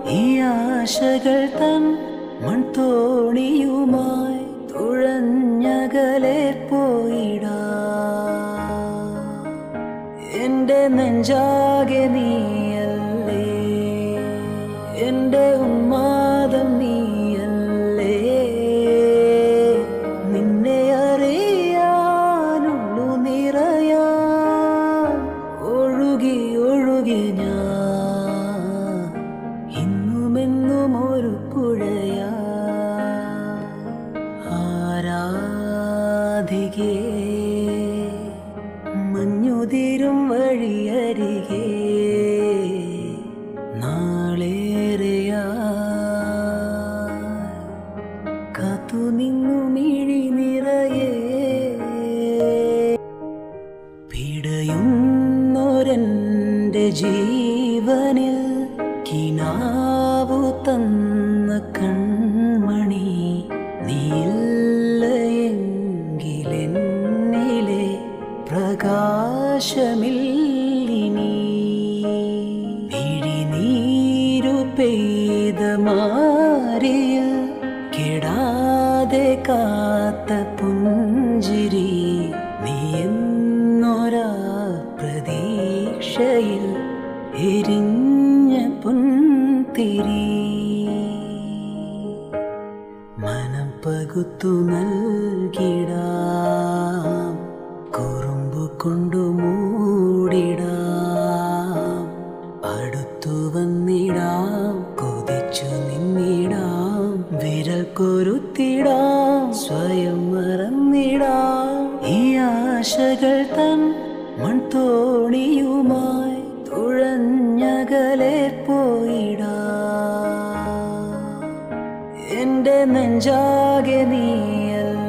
ഈ ആശകൾ തൻ മൺതോണിയുമായി തുഴഞ്ഞകലെ പോയിടാ എന്റെ നെഞ്ചാകെ നീയല്ലേ എന്റെ ഉന്മാദം നീയല്ലേ നിന്നെ അറിയാനുള്ളു നിറയാ ഒഴുകി ഒഴുകി ഞാൻ ഇന്നുമെന്നും ഒരു പുഴയാ ആരാധികേ മഞ്ഞുതിരും വഴിയരികെ നാളേറെയാ കാത്തു നിന്നു മിഴി നിറയെ പിടയുന്നൊരെൻ്റെ ജീവനിൽ കിനാവു തന്ന കൺമണി നീയില്ലയെങ്കിലെന്നിലെ പ്രകാശമില്ലിനി പിഴിനീരു പെയ്ത മാറിയ കെടാതെ കാത്ത പുഞ്ചിരി നീ എന്നൊരാ പ്രതീക്ഷയിൽ എരിഞ്ഞ പുൻതിരി മനം പകുത്തു നൽകിടാം കുറുമ്പു കൊണ്ടു മൂടിടാം അടുത്തു വന്നിടാം കൊതിച്ചു നിന്നിടാം വിരൽ കൊരുത്തിടാം സ്വയം മറന്നിടാം ഈ ആശകൾ തൻ മൺതോണിയുമായി തുഴഞ്ഞകലെ പോയിടാം എന്റെ നെഞ്ചാകെ നീയല്ല